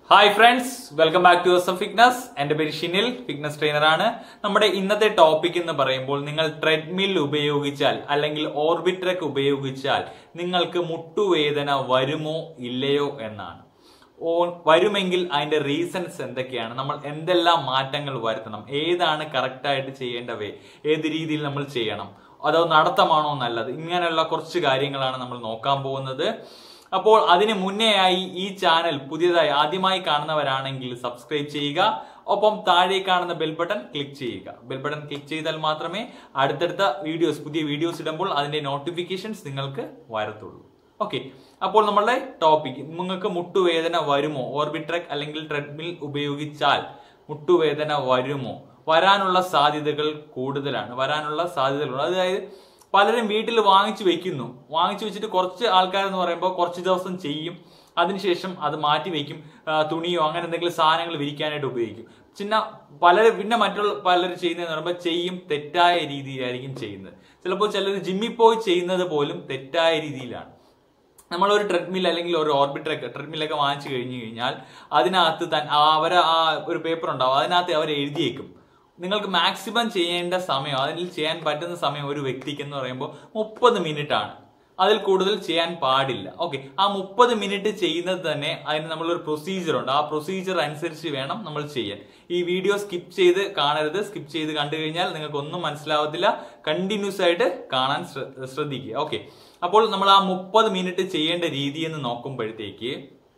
hi friends welcome back to S fitness എന്റെ പേര് Shinil fitness trainer ആണ് നമ്മുടെ ഇന്നത്തെ ടോപ്പിക് എന്ന് പറയുമ്പോൾ നിങ്ങൾ ട്രെഡ്മിൽ ഉപയോഗിച്ചാൽ അല്ലെങ്കിൽ ഓർബിട്രക്ക് ഉപയോഗിച്ചാൽ നിങ്ങൾക്ക് മുട്ടുവേദന വരുമോ ഇല്ലയോ എന്നാണ് ഓ വരുമെങ്കിൽ അതിന്റെ റീസൺസ് എന്തൊക്കെയാണ് നമ്മൾ എന്തെല്ലാം മാറ്റങ്ങൾ വരുത്തണം ഏതാണ് കറക്റ്റ് ആയിട്ട് ചെയ്യേണ്ടവേ ഏത് രീതിയിൽ നമ്മൾ ചെയ്യണം അതോ നടത്തമാണോ നല്ലത് ഇങ്ങനെയുള്ള കുറച്ച് കാര്യങ്ങളാണ് നമ്മൾ നോക്കാൻ പോകുന്നത് അപ്പോൾ അതിന് മുന്നേയായി ഈ ചാനൽ പുതിയതായി ആദ്യമായി കാണുന്നവരാണെങ്കിൽ സബ്സ്ക്രൈബ് ചെയ്യുക ഒപ്പം താഴെ കാണുന്ന ബെൽ ബട്ടൺ ക്ലിക്ക് ചെയ്യുക ബെൽ ബട്ടൺ ക്ലിക്ക് ചെയ്താൽ മാത്രമേ അടുത്തടുത്ത വീഡിയോസ് പുതിയ വീഡിയോസ് ഇടുമ്പോൾ അതിന്റെ നോട്ടിഫിക്കേഷൻസ് നിങ്ങൾക്ക് വരത്തുള്ളൂ ഓക്കെ അപ്പോൾ നമ്മളുടെ ടോപ്പിക് നിങ്ങൾക്ക് മുട്ടുവേദന വരുമോ ഓർബിട്രക് അല്ലെങ്കിൽ ട്രെഡ്മിൽ ഉപയോഗിച്ചാൽ മുട്ടുവേദന വരുമോ വരാനുള്ള സാധ്യതകൾ കൂടുതലാണ് വരാനുള്ള സാധ്യതകളുണ്ട് അതായത് പലരും വീട്ടിൽ വാങ്ങിച്ചു വെക്കുന്നു വാങ്ങിച്ചു വെച്ചിട്ട് കുറച്ച് ആൾക്കാരെന്ന് പറയുമ്പോൾ കുറച്ച് ദിവസം ചെയ്യും അതിനുശേഷം അത് മാറ്റി വെക്കും ആ, തുണിയോ അങ്ങനെ എന്തെങ്കിലും സാധനങ്ങൾ വിരിക്കാനായിട്ട് ഉപയോഗിക്കും ചിന്ന പലരും പിന്നെ മറ്റുള്ള പലരും ചെയ്യുന്നതെന്ന് പറയുമ്പോൾ ചെയ്യും തെറ്റായ രീതിയിലായിരിക്കും ചെയ്യുന്നത് ചിലപ്പോൾ ചിലർ ജിമ്മിൽ പോയി ചെയ്യുന്നത് പോലും തെറ്റായ രീതിയിലാണ് നമ്മളൊരു ട്രെഡ്മിൽ അല്ലെങ്കിൽ ഒരു ഓർബിറ്ററൊക്കെ ട്രെഡ്മില്ലൊക്കെ വാങ്ങിച്ചു കഴിഞ്ഞു കഴിഞ്ഞാൽ അതിനകത്ത് തൻ അവർ ആ ഒരു പേപ്പർ ഉണ്ടാവും അതിനകത്ത് അവർ എഴുതിയേക്കും നിങ്ങൾക്ക് മാക്സിമം ചെയ്യേണ്ട സമയം അതിൽ ചെയ്യാൻ പറ്റുന്ന സമയം ഒരു വ്യക്തിക്ക് എന്ന് പറയുമ്പോൾ മുപ്പത് മിനിറ്റ് ആണ് അതിൽ കൂടുതൽ ചെയ്യാൻ പാടില്ല ഓക്കെ ആ മുപ്പത് മിനിറ്റ് ചെയ്യുന്നത് തന്നെ അതിന് നമ്മളൊരു പ്രൊസീജിയർ ഉണ്ട് ആ പ്രൊസീജിയർ അനുസരിച്ച് വേണം നമ്മൾ ചെയ്യാൻ ഈ വീഡിയോ സ്കിപ്പ് ചെയ്ത് കാണരുത് സ്കിപ്പ് ചെയ്ത് കണ്ടു കഴിഞ്ഞാൽ നിങ്ങൾക്ക് ഒന്നും മനസ്സിലാവത്തില്ല കണ്ടിന്യൂസ് ആയിട്ട് കാണാൻ ശ്ര- ശ്രദ്ധിക്കുക ഓക്കെ അപ്പോൾ നമ്മൾ ആ മുപ്പത് മിനിറ്റ് ചെയ്യേണ്ട രീതി എന്ന് നോക്കുമ്പോഴത്തേക്ക്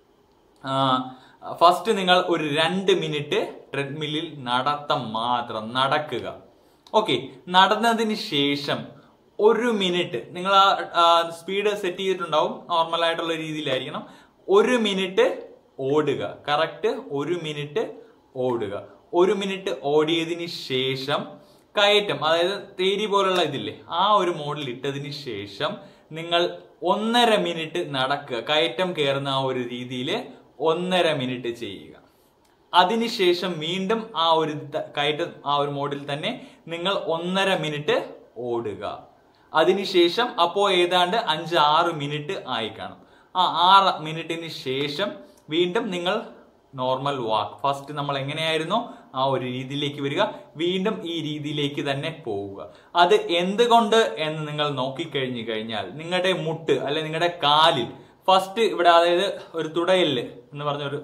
ഫസ്റ്റ് നിങ്ങൾ ഒരു രണ്ട് മിനിറ്റ് ട്രെഡ്മില്ലിൽ നടത്തം മാത്രം നടക്കുക ഓക്കെ നടന്നതിന് ശേഷം ഒരു മിനിറ്റ് നിങ്ങൾ ആ സ്പീഡ് സെറ്റ് ചെയ്തിട്ടുണ്ടാവും നോർമൽ ആയിട്ടുള്ള രീതിയിലായിരിക്കണം ഒരു മിനിറ്റ് ഓടുക കറക്റ്റ് ഒരു മിനിറ്റ് ഓടുക ഒരു മിനിറ്റ് ഓടിയതിന് ശേഷം കയറ്റം അതായത് തേരി പോലുള്ള ഇതില്ലേ ആ ഒരു മോഡൽ ഇട്ടതിന് ശേഷം നിങ്ങൾ ഒന്നര മിനിറ്റ് നടക്കുക കയറ്റം കയറുന്ന ആ ഒരു രീതിയിൽ ഒന്നര മിനിറ്റ് ചെയ്യുക അതിനുശേഷം വീണ്ടും ആ ഒരു ത- കയറ്റം ആ ഒരു മോഡിൽ തന്നെ നിങ്ങൾ ഒന്നര മിനിറ്റ് ഓടുക അതിനുശേഷം അപ്പോൾ ഏതാണ്ട് അഞ്ച് ആറ് മിനിറ്റ് ആയി കാണും ആ ആറ് മിനിറ്റിന് ശേഷം വീണ്ടും നിങ്ങൾ നോർമൽ വാക്ക് ഫസ്റ്റ് നമ്മൾ എങ്ങനെയായിരുന്നോ ആ ഒരു രീതിയിലേക്ക് വരിക വീണ്ടും ഈ രീതിയിലേക്ക് തന്നെ പോവുക അത് എന്തുകൊണ്ട് എന്ന് നിങ്ങൾ നോക്കിക്കഴിഞ്ഞു കഴിഞ്ഞാൽ നിങ്ങളുടെ മുട്ട് അല്ലെ നിങ്ങളുടെ കാലിൽ ഫസ്റ്റ് ഇവിടെ അതായത് ഒരു തുടയല് എന്ന് പറഞ്ഞ ഒരു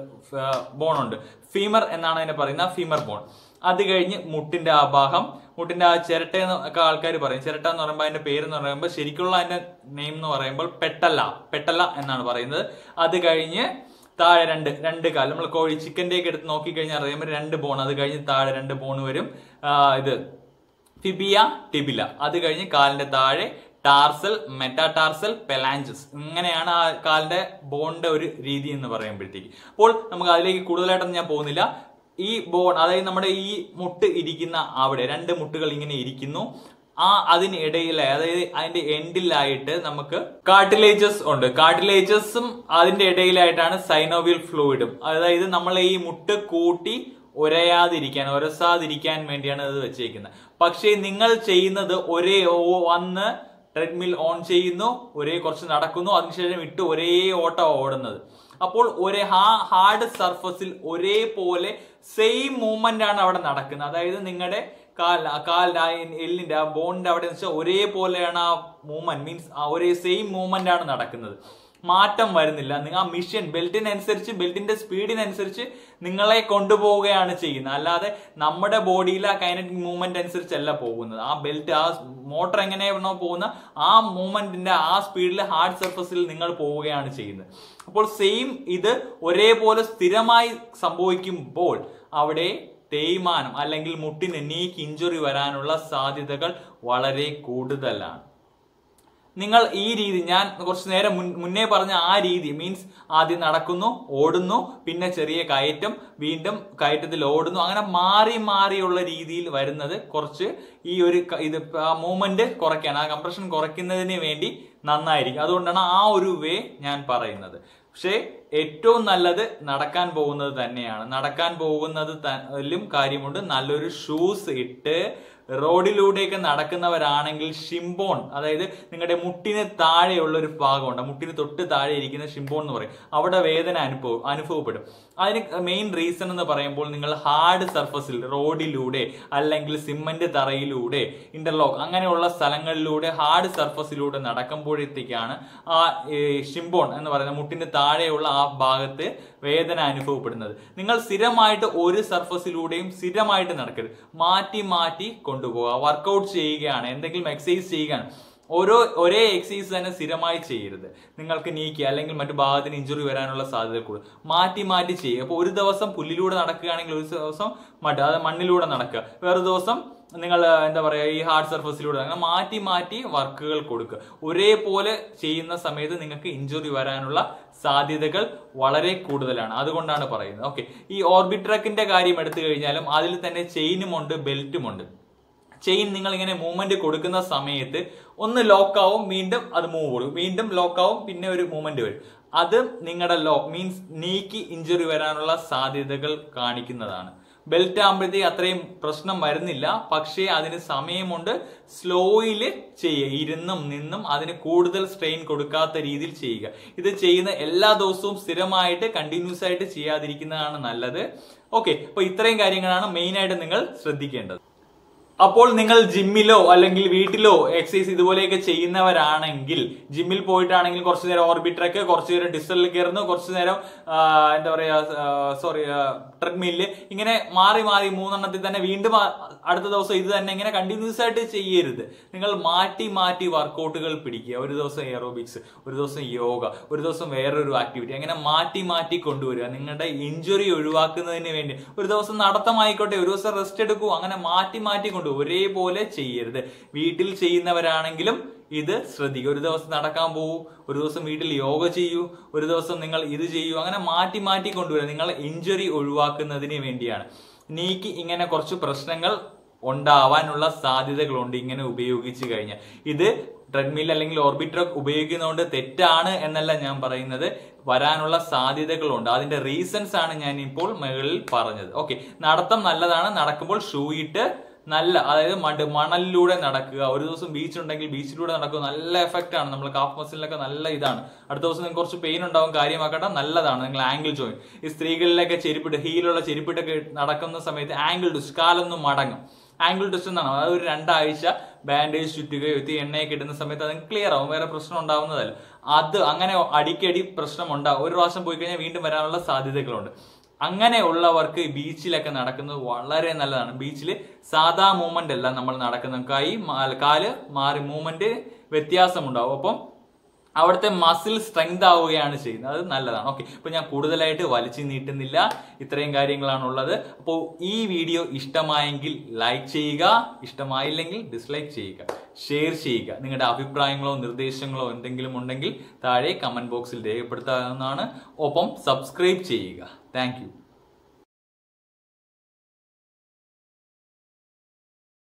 ബോൺ ഉണ്ട് ഫീമർ എന്നാണ് അതിനെ പറയുന്നത് ഫീമർ ബോൺ അത് കഴിഞ്ഞ് മുട്ടിന്റെ ആ ഭാഗം മുട്ടിന്റെ ആ ചിരട്ട എന്നൊക്കെ ആൾക്കാർ പറയും ചിരട്ട എന്ന് പറയുമ്പോൾ അതിന്റെ പേര് എന്ന് പറയുമ്പോൾ ശരിക്കുള്ള അതിന്റെ നെയിം എന്ന് പറയുമ്പോൾ പെട്ടല്ല പെട്ടല്ല എന്നാണ് പറയുന്നത് അത് കഴിഞ്ഞ് താഴെ രണ്ട് രണ്ട് കാൽ നമ്മൾ കോഴി ചിക്കൻ്റെ ഒക്കെ എടുത്ത് നോക്കിക്കഴിഞ്ഞാൽ അറിയുമ്പോൾ രണ്ട് ബോൺ അത് കഴിഞ്ഞ് താഴെ രണ്ട് ബോൺ വരും ആ, ഇത് ഫിബിയ ടിബില അത് കഴിഞ്ഞ് കാലിന്റെ താഴെ ടാർസൽ മെറ്റാടാർസൽ പെലാഞ്ചസ് ഇങ്ങനെയാണ് ആ കാലിന്റെ ബോണിന്റെ ഒരു രീതി എന്ന് പറയുമ്പോഴത്തേക്ക് അപ്പോൾ നമുക്ക് അതിലേക്ക് കൂടുതലായിട്ടൊന്നും ഞാൻ പോകുന്നില്ല ഈ ബോൺ അതായത് നമ്മുടെ ഈ മുട്ട് ഇരിക്കുന്ന അവിടെ രണ്ട് മുട്ടുകൾ ഇങ്ങനെ ഇരിക്കുന്നു ആ അതിനിടയിൽ അതായത് അതിന്റെ എൻഡിലായിട്ട് നമുക്ക് കാർട്ടിലേജസ് ഉണ്ട് കാർട്ടിലേജസും അതിന്റെ ഇടയിലായിട്ടാണ് സൈനോവിയൽ ഫ്ലൂയിഡും അതായത് നമ്മൾ ഈ മുട്ട് കൂട്ടി ഉരയാതിരിക്കാൻ ഉരസാതിരിക്കാൻ വേണ്ടിയാണ് ഇത് വെച്ചേക്കുന്നത് പക്ഷേ നിങ്ങൾ ചെയ്യുന്നത് ഒരേ ഓ- വന്ന് ട്രെഡ്മിൽ ഓൺ ചെയ്യുന്നു ഒരേ കുറച്ച് നടക്കുന്നു അതിനുശേഷം ഇട്ട് ഒരേ ഓട്ടം ഓടുന്നത് അപ്പോൾ ഒരേ ഹാ ഹാർഡ് സർഫസിൽ ഒരേപോലെ സെയിം മൂവ്മെന്റ് ആണ് അവിടെ നടക്കുന്നത് അതായത് നിങ്ങളുടെ കാൽ കാലിന്റെ ആ എല്ലിന്റെ ആ ബോണിന്റെ അവിടെ വെച്ചാൽ ഒരേപോലെയാണ് ആ മൂവ്മെന്റ് മീൻസ് ആ ഒരേ സെയിം മൂവ്മെന്റ് ആണ് നടക്കുന്നത് മാറ്റം വരുന്നില്ല നിങ്ങൾ ആ മിഷൻ ബെൽറ്റിനനുസരിച്ച് ബെൽറ്റിന്റെ സ്പീഡിനനുസരിച്ച് നിങ്ങളെ കൊണ്ടുപോവുകയാണ് ചെയ്യുന്നത് അല്ലാതെ നമ്മുടെ ബോഡിയിൽ ആ കൈനറ്റിക് മൂവ്മെന്റ് അനുസരിച്ചല്ല പോകുന്നത് ആ ബെൽറ്റ് ആ മോട്ടർ എങ്ങനെയാണോ പോകുന്ന ആ മൂവ്മെന്റിന്റെ ആ സ്പീഡിൽ ഹാർഡ് സർഫസിൽ നിങ്ങൾ പോവുകയാണ് ചെയ്യുന്നത് അപ്പോൾ സെയിം ഇത് ഒരേപോലെ സ്ഥിരമായി സംഭവിക്കുമ്പോൾ അവിടെ തേയ്മാനം അല്ലെങ്കിൽ മുട്ടിന് നീക്ക് ഇഞ്ചുറി വരാനുള്ള സാധ്യതകൾ വളരെ കൂടുതലാണ് നിങ്ങൾ ഈ രീതി ഞാൻ കുറച്ച് നേരം മുൻ- മുന്നേ പറഞ്ഞ ആ രീതി മീൻസ് ആദ്യം നടക്കുന്നു ഓടുന്നു പിന്നെ ചെറിയ കയറ്റം വീണ്ടും കയറ്റത്തിൽ ഓടുന്നു അങ്ങനെ മാറി മാറിയുള്ള രീതിയിൽ വരുന്നത് കുറച്ച് ഈ ഒരു ക- ഇത് മൂവ്മെന്റ് കുറയ്ക്കാൻ ആ കംപ്രഷൻ കുറയ്ക്കുന്നതിന് വേണ്ടി നന്നായിരിക്കും അതുകൊണ്ടാണ് ആ ഒരു വേ ഞാൻ പറയുന്നത് പക്ഷേ ഏറ്റവും നല്ലത് നടക്കാൻ പോകുന്നത് തന്നെയാണ് നടക്കാൻ പോകുന്നത് ലും കാര്യമുണ്ട് നല്ലൊരു ഷൂസ് ഇട്ട് റോഡിലൂടെയൊക്കെ നടക്കുന്നവരാണെങ്കിൽ ഷിംബോൺ അതായത് നിങ്ങളുടെ മുട്ടിന് താഴെയുള്ള ഒരു ഭാഗമുണ്ട് മുട്ടിന് തൊട്ട് താഴെ ഇരിക്കുന്ന ഷിംബോൺ എന്ന് പറയും അവിടെ വേദന അനുഭവം അനുഭവപ്പെടും അതിന് മെയിൻ റീസൺ എന്ന് പറയുമ്പോൾ നിങ്ങൾ ഹാർഡ് സർഫസിൽ റോഡിലൂടെ അല്ലെങ്കിൽ സിമന്റ് തറയിലൂടെ ഇന്റർലോക്ക് അങ്ങനെയുള്ള സ്ഥലങ്ങളിലൂടെ ഹാർഡ് സർഫസിലൂടെ നടക്കുമ്പോഴത്തേക്കാണ് ആ ഏ, ഷിംബോൺ എന്ന് പറയുന്ന മുട്ടിന് താഴെയുള്ള ആ ഭാഗത്ത് വേദന അനുഭവപ്പെടുന്നത് നിങ്ങൾ സ്ഥിരമായിട്ട് ഒരു സർഫസിലൂടെയും സ്ഥിരമായിട്ട് നടക്കരുത് മാറ്റി മാറ്റി കൊണ്ടുപോകുക വർക്കൗട്ട് ചെയ്യുകയാണ് എന്തെങ്കിലും എക്സസൈസ് ചെയ്യുകയാണ് ഓരോ ഒരേ എക്സസൈസ് തന്നെ സ്ഥിരമായി ചെയ്യരുത് നിങ്ങൾക്ക് നീക്കി അല്ലെങ്കിൽ മറ്റു ഭാഗത്തിന് ഇഞ്ചുറി വരാനുള്ള സാധ്യത കൂടുതൽ മാറ്റി മാറ്റി ചെയ്യുക അപ്പോൾ ഒരു ദിവസം പുല്ലിലൂടെ നടക്കുകയാണെങ്കിൽ ഒരു ദിവസം മറ്റ് അത് മണ്ണിലൂടെ നടക്കുക വേറെ ദിവസം നിങ്ങൾ എന്താ പറയുക ഈ ഹാർഡ് സർഫസിലൂടെ അങ്ങനെ മാറ്റി മാറ്റി വർക്കുകൾ കൊടുക്കുക ഒരേപോലെ ചെയ്യുന്ന സമയത്ത് നിങ്ങൾക്ക് ഇഞ്ചുറി വരാനുള്ള സാധ്യതകൾ വളരെ കൂടുതലാണ് അതുകൊണ്ടാണ് പറയുന്നത് ഓക്കെ ഈ ഓർബിറ്റ് ട്രക്കിന്റെ കാര്യം എടുത്തു കഴിഞ്ഞാലും അതിൽ തന്നെ ചെയിനുമുണ്ട് ബെൽറ്റുമുണ്ട് ചെയിൻ നിങ്ങൾ ഇങ്ങനെ മൂവ്മെന്റ് കൊടുക്കുന്ന സമയത്ത് ഒന്ന് ലോക്ക് ആവും വീണ്ടും അത് മൂവ് കൊടുക്കും വീണ്ടും ലോക്ക് ആവും പിന്നെ ഒരു മൂവ്മെന്റ് വരും അത് നിങ്ങളുടെ ലോക്ക് മീൻസ് നീക്കി ഇഞ്ചുറി വരാനുള്ള സാധ്യതകൾ കാണിക്കുന്നതാണ് ബെൽറ്റ് ആകുമ്പോഴത്തേക്ക് അത്രയും പ്രശ്നം വരുന്നില്ല പക്ഷേ അതിന് സമയമുണ്ട് സ്ലോയിൽ ചെയ്യുക ഇരുന്നും നിന്നും അതിന് കൂടുതൽ സ്ട്രെയിൻ കൊടുക്കാത്ത രീതിയിൽ ചെയ്യുക ഇത് ചെയ്യുന്ന എല്ലാ ദിവസവും സ്ഥിരമായിട്ട് കണ്ടിന്യൂസ് ആയിട്ട് ചെയ്യാതിരിക്കുന്നതാണ് നല്ലത് ഓക്കെ അപ്പൊ ഇത്രയും കാര്യങ്ങളാണ് മെയിൻ ആയിട്ട് നിങ്ങൾ ശ്രദ്ധിക്കേണ്ടത് അപ്പോൾ നിങ്ങൾ ജിമ്മിലോ അല്ലെങ്കിൽ വീട്ടിലോ എക്സസൈസ് ഇതുപോലെയൊക്കെ ചെയ്യുന്നവരാണെങ്കിൽ ജിമ്മിൽ പോയിട്ടാണെങ്കിൽ കുറച്ചു നേരം ഓർബിറ്ററൊക്കെ കുറച്ചു നേരം ഡിസ്റ്ററിൽ കയറുന്നു കുറച്ചു നേരം ആ, എന്താ പറയാ സോറി ട്രെഡ്മില്ല് ഇങ്ങനെ മാറി മാറി മൂന്നെണ്ണത്തിൽ തന്നെ വീണ്ടും ആ- അടുത്ത ദിവസം ഇത് തന്നെ ഇങ്ങനെ കണ്ടിന്യൂസ് ആയിട്ട് ചെയ്യരുത് നിങ്ങൾ മാറ്റി മാറ്റി വർക്കൗട്ടുകൾ പിടിക്കുക ഒരു ദിവസം എയറോബിക്സ് ഒരു ദിവസം യോഗ ഒരു ദിവസം വേറൊരു ആക്ടിവിറ്റി അങ്ങനെ മാറ്റി മാറ്റി കൊണ്ടുവരിക നിങ്ങളുടെ ഇഞ്ചുറി ഒഴിവാക്കുന്നതിന് വേണ്ടി ഒരു ദിവസം നടത്തമായിക്കോട്ടെ ഒരു ദിവസം റെസ്റ്റ് എടുക്കൂ അങ്ങനെ മാറ്റി മാറ്റി കൊണ്ടു ഒരേപോലെ ചെയ്യരുത് വീട്ടിൽ ചെയ്യുന്നവരാണെങ്കിലും ഇത് ശ്രദ്ധിക്കുക ഒരു ദിവസം നടക്കാൻ പോകൂ ഒരു ദിവസം വീട്ടിൽ യോഗ ചെയ്യൂ ഒരു ദിവസം നിങ്ങൾ ഇത് ചെയ്യൂ അങ്ങനെ മാറ്റി മാറ്റി കൊണ്ടുവരിക നിങ്ങൾ ഇഞ്ചുറി ഒഴിവാക്കുന്നതിന് വേണ്ടിയാണ് നീക്ക് ഇങ്ങനെ കുറച്ച് പ്രശ്നങ്ങൾ ഉണ്ടാവാനുള്ള സാധ്യതകളുണ്ട് ഇങ്ങനെ ഉപയോഗിച്ചു കഴിഞ്ഞാൽ ഇത് ട്രെഡ്മിൽ അല്ലെങ്കിൽ ഓർബിറ്റർ ഉപയോഗിക്കുന്നതുകൊണ്ട് തെറ്റാണ് എന്നല്ല ഞാൻ പറയുന്നത് വരാനുള്ള സാധ്യതകളുണ്ട് അതിന്റെ റീസൺസ് ആണ് ഞാൻ ഇപ്പോൾ മുകളിൽ പറഞ്ഞത് ഓക്കെ നടത്തം നല്ലതാണ് നടക്കുമ്പോൾ ഷൂ ഇട്ട് നല്ല അതായത് മട് മണലിലൂടെ നടക്കുക ഒരു ദിവസം ബീച്ച് ഉണ്ടെങ്കിൽ ബീച്ചിലൂടെ നടക്കുക നല്ല എഫക്റ്റ് ആണ് നമ്മൾ കാഫ് മസിലിനൊക്കെ നല്ല ഇതാണ് അടുത്ത ദിവസം നിങ്ങൾക്ക് കുറച്ച് പെയിൻ ഉണ്ടാവും കാര്യമാക്കട്ടെ നല്ലതാണ് നിങ്ങൾ ആംഗിൾ ജോയിൻ ഈ സ്ത്രീകളിലൊക്കെ ചെരുപ്പിട്ട് ഹീലുള്ള ചെരുപ്പിട്ടൊക്കെ നടക്കുന്ന സമയത്ത് ആംഗിൾ ടിസ്റ്റ് കാലൊന്നും മടങ്ങും ആംഗിൾ ടെസ്റ്റ് എന്നാണ് അതായത് ഒരു രണ്ടാഴ്ച ബാൻഡേജ് ചുറ്റുകയോ എത്തി എണ്ണയൊക്കെ ഇടുന്ന സമയത്ത് അത് ക്ലിയർ ആവും വേറെ പ്രശ്നം ഉണ്ടാവുന്നതല്ല അത് അങ്ങനെ അടിക്കടി പ്രശ്നം ഉണ്ടാവും ഒരു പ്രാവശ്യം പോയി കഴിഞ്ഞാൽ വീണ്ടും വരാനുള്ള സാധ്യതകളുണ്ട് അങ്ങനെയുള്ളവർക്ക് ബീച്ചിലൊക്കെ നടക്കുന്നത് വളരെ നല്ലതാണ് ബീച്ചിൽ സാധാ മൂവ്മെന്റ് അല്ല നമ്മൾ നടക്കുന്ന കൈ മാ- കാല് മാറി മൂവ്മെന്റ് വ്യത്യാസമുണ്ടാവും അപ്പം അവിടുത്തെ മസിൽ സ്ട്രെങ്ത് ആവുകയാണ് ചെയ്യുന്നത് അത് നല്ലതാണ് ഓക്കെ ഇപ്പൊ ഞാൻ കൂടുതലായിട്ട് വലിച്ചു നീട്ടുന്നില്ല ഇത്രയും കാര്യങ്ങളാണ് ഉള്ളത് അപ്പോൾ ഈ വീഡിയോ ഇഷ്ടമായെങ്കിൽ ലൈക്ക് ചെയ്യുക ഇഷ്ടമായില്ലെങ്കിൽ ഡിസ്ലൈക്ക് ചെയ്യുക ഷെയർ ചെയ്യുക നിങ്ങളുടെ അഭിപ്രായങ്ങളോ നിർദ്ദേശങ്ങളോ എന്തെങ്കിലും ഉണ്ടെങ്കിൽ താഴെ കമന്റ് ബോക്സിൽ രേഖപ്പെടുത്താവുന്നതാണ് ഒപ്പം സബ്സ്ക്രൈബ് ചെയ്യുക താങ്ക്